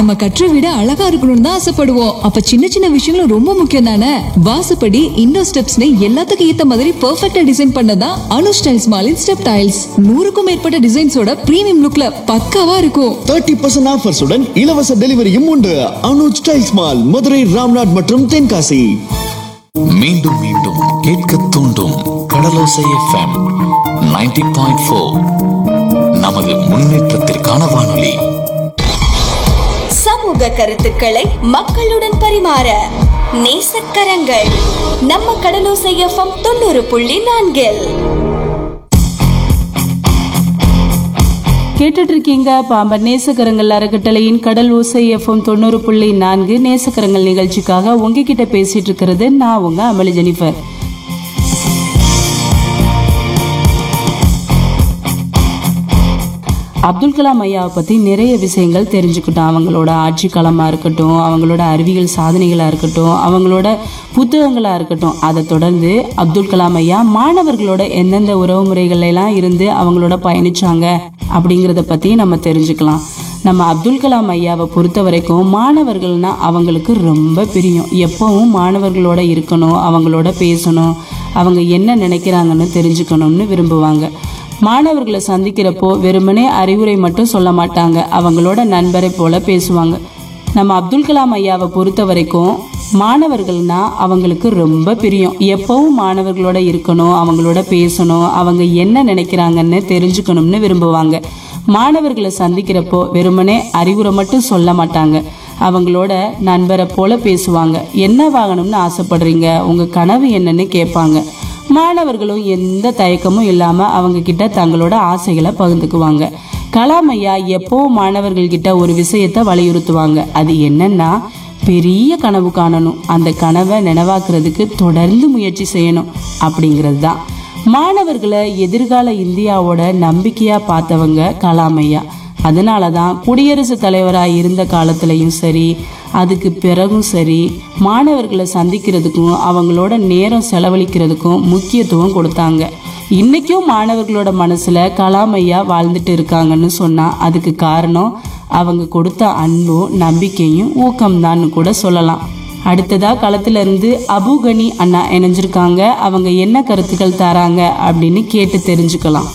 நம்ம கற்ற விட அழகா இருக்கணும்னு தான் ஆசைப்படுவோம் அப்ப சின்ன சின்ன விஷயங்களும் ரொம்ப முக்கியம் தானே வாசப்படி இண்டோ ஸ்டெப்ஸ்னு எல்லாத்துக்கும் ஏத்த மாதிரி பெர்ஃபெக்ட்டா டிசைன் பண்ணதான் அனு ஸ்டைல்ஸ் மாலின் ஸ்டெப் டைல்ஸ் நூறுக்கும் மேற்பட்ட டிசைன்ஸோட பிரீமியம் லுக்ல பக்காவா இருக்கும் தேர்ட்டி பர்சன்ட் ஆஃபர்ஸுடன் இலவச டெலிவரியும் உண்டு அனுஜ் டைல்ஸ் மால் மதுரை ராம்நாட் மற்றும் தென்காசி மீண்டும் மீண்டும் கேட்க தூண்டும் கடலோசை எஃப்எம் 90.4 பாயிண்ட் ஃபோர் நமது முன்னேற்றத்திற்கான வானொலி சமூக கருத்துக்களை மக்களுடன் பரிமாற நேசக்கரங்கள் நம்ம கடலோசை எஃப்எம் தொண்ணூறு புள்ளி நான்கில் கேட்டுட்டு இருக்கீங்க பாம்பன் நேசக்கரங்கள் அறக்கட்டளையின் கடல் ஓசை எஃப்எம் தொண்ணூறு புள்ளி நான்கு நேசக்கரங்கள் நிகழ்ச்சிக்காக உங்ககிட்ட பேசிட்டு இருக்கிறது நான் உங்க அமளி ஜெனிஃபர் அப்துல் கலாம் ஐயாவை பற்றி நிறைய விஷயங்கள் தெரிஞ்சுக்கிட்டோம் அவங்களோட ஆட்சி காலமாக இருக்கட்டும் அவங்களோட அறிவியல் சாதனைகளாக இருக்கட்டும் அவங்களோட புத்தகங்களாக இருக்கட்டும் அதை தொடர்ந்து அப்துல் கலாம் ஐயா மாணவர்களோட எந்தெந்த உறவு முறைகள்ல எல்லாம் இருந்து அவங்களோட பயணிச்சாங்க அப்படிங்கிறத பற்றி நம்ம தெரிஞ்சுக்கலாம் நம்ம அப்துல் கலாம் ஐயாவை பொறுத்த வரைக்கும் மாணவர்கள்னா அவங்களுக்கு ரொம்ப பிரியம் எப்பவும் மாணவர்களோட இருக்கணும் அவங்களோட பேசணும் அவங்க என்ன நினைக்கிறாங்கன்னு தெரிஞ்சுக்கணும்னு விரும்புவாங்க மாணவர்களை சந்திக்கிறப்போ வெறுமனே அறிவுரை மட்டும் சொல்ல மாட்டாங்க அவங்களோட நண்பரை போல பேசுவாங்க நம்ம அப்துல் கலாம் ஐயாவை பொறுத்த வரைக்கும் மாணவர்கள்னா அவங்களுக்கு ரொம்ப பிரியம் எப்பவும் மாணவர்களோட இருக்கணும் அவங்களோட பேசணும் அவங்க என்ன நினைக்கிறாங்கன்னு தெரிஞ்சுக்கணும்னு விரும்புவாங்க மாணவர்களை சந்திக்கிறப்போ வெறுமனே அறிவுரை மட்டும் சொல்ல மாட்டாங்க அவங்களோட நண்பரை போல பேசுவாங்க என்ன வாங்கணும்னு ஆசைப்படுறீங்க உங்க கனவு என்னன்னு கேட்பாங்க மாணவர்களும் எந்த தயக்கமும் இல்லாம அவங்க கிட்ட தங்களோட ஆசைகளை பகிர்ந்துக்குவாங்க கலாம் ஐயா எப்போ மாணவர்கள் கிட்ட ஒரு விஷயத்த வலியுறுத்துவாங்க அது என்னன்னா பெரிய கனவு காணணும் அந்த கனவை நினைவாக்குறதுக்கு தொடர்ந்து முயற்சி செய்யணும் அப்படிங்கிறது தான் மாணவர்களை எதிர்கால இந்தியாவோட நம்பிக்கையா பார்த்தவங்க கலாம் ஐயா அதனால தான் குடியரசுத் தலைவராக இருந்த காலத்துலயும் சரி அதுக்கு பிறகும் சரி மாணவர்களை சந்திக்கிறதுக்கும் அவங்களோட நேரம் செலவழிக்கிறதுக்கும் முக்கியத்துவம் கொடுத்தாங்க இன்னைக்கும் மாணவர்களோட மனசுல கலாம் ஐயா வாழ்ந்துட்டு இருக்காங்கன்னு சொன்னா அதுக்கு காரணம் அவங்க கொடுத்த அன்பும் நம்பிக்கையும் ஊக்கம்தான்னு கூட சொல்லலாம் அடுத்ததா களத்துல இருந்து அபுகனி அண்ணா இணைஞ்சிருக்காங்க அவங்க என்ன கருத்துக்கள் தராங்க அப்படின்னு கேட்டு தெரிஞ்சுக்கலாம்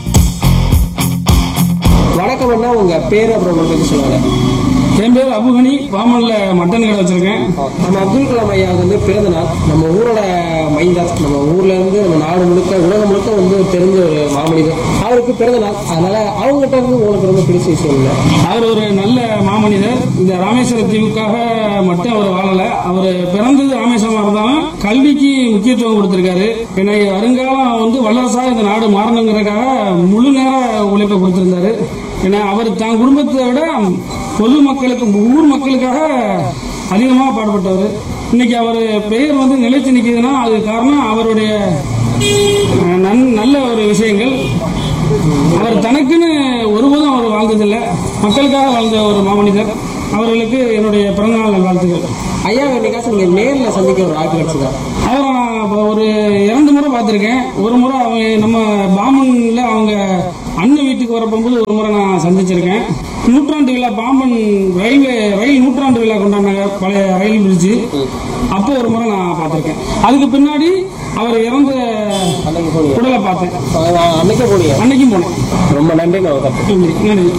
வணக்கம் அண்ணா உங்க பேர் அப்புறம் உங்களை பத்தி சொல்லுங்க என் பேர் அபுகனி பாமல்ல மட்டன் கடை வச்சிருக்கேன் நம்ம அப்துல் கலாம் ஐயா வந்து பிறந்த நாள் நம்ம ஊரோட மைந்தர் நம்ம ஊர்ல இருந்து நம்ம நாடு முழுக்க உலகம் முழுக்க வந்து தெரிஞ்ச ஒரு மாமனிதர் அவருக்கு பிறந்த நாள் அதனால அவங்ககிட்ட இருந்து உங்களுக்கு ரொம்ப பிடிச்ச விஷயம் இல்லை அவர் ஒரு நல்ல மாமனிதர் இந்த ராமேஸ்வர தீவுக்காக மட்டும் அவர் வாழல அவர் பிறந்தது ராமேஸ்வரமா இருந்தாலும் கல்விக்கு முக்கியத்துவம் கொடுத்திருக்காரு ஏன்னா வருங்காலம் வந்து வல்லரசாக இந்த நாடு மாறணுங்கிறதுக்காக முழு நேர உழைப்பை கொடுத்திருந்தாரு ஏன்னா அவர் தன் குடும்பத்தை விட பொது மக்களுக்கு ஊர் மக்களுக்காக அதிகமாக பாடுபட்டவர் இன்னைக்கு அவர் பெயர் வந்து நிலைத்து நிற்குதுன்னா அது காரணம் அவருடைய அஹ், நன்- நல்ல ஒரு விஷயங்கள் அவர் தனக்குன்னு ஒருபோதும் அவர் வாழ்ந்ததில்லை மக்களுக்காக வாழ்ந்த ஒரு மாமனிதர் அவர்களுக்கு என்னுடைய பிறந்தநாள் நல்வாழ்த்துக்கள் ஐயா என்னைக்காச்சும் நீங்க நேர்ல சந்திக்க ஒரு வாய்ப்பு கிடைச்சதா அவரை நான் இப்போ ஒரு இரண்டு முறை பார்த்துருக்கேன் ஒரு முறை அவங்க நம்ம பாம்பன்ல அவங்க அண்ணன் வீட்டுக்கு வர போகும்போது ஒரு முறை நான் சந்திச்சிருக்கேன் நூற்றாண்டு விழா பாம்பன் ரயில்வே ரயில் நூற்றாண்டு விழா கொண்டாடினாங்க பழைய ரயில் பிரிட்ஜு அப்போ ஒரு முறை நான் பார்த்துருக்கேன் அதுக்கு பின்னாடி அவர் இறந்த அன்னைக்கு போனீங்க உடலை பார்த்தேன் அஹ் அன்னைக்கே போனீங்க அன்னைக்கும் போனேன் ரொம்ப நன்றி நான் நன்றி நன்றி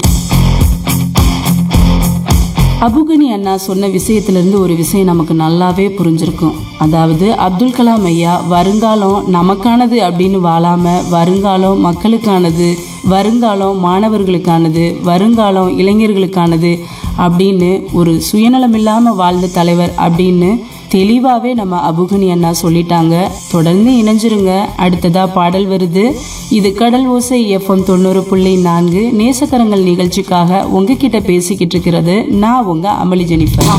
அபுகனி அண்ணா சொன்ன விஷயத்திலிருந்து ஒரு விஷயம் நமக்கு நல்லாவே புரிஞ்சிருக்கும் அதாவது அப்துல் கலாம் ஐயா வருங்காலம் நமக்கானது அப்படின்னு வாழாம வருங்காலம் மக்களுக்கானது வருங்காலம் மாணவர்களுக்கானது வருங்காலம் இளைஞர்களுக்கானது அப்படின்னு ஒரு சுயநலம் இல்லாம வாழ்ந்த தலைவர் அப்படின்னு தெளிவாவே நம்ம அபுகனி அண்ணா சொல்லிட்டாங்க தொடர்ந்து இணைஞ்சிருங்க அடுத்ததா பாடல் வருது இது கடல் ஓசை எஃப்எம் தொண்ணூறு புள்ளி நான்கு நேசக்கரங்கள் நிகழ்ச்சிக்காக உங்ககிட்ட பேசிக்கிட்டு இருக்கிறது நான் உங்க அமளி ஜெனிஃபர்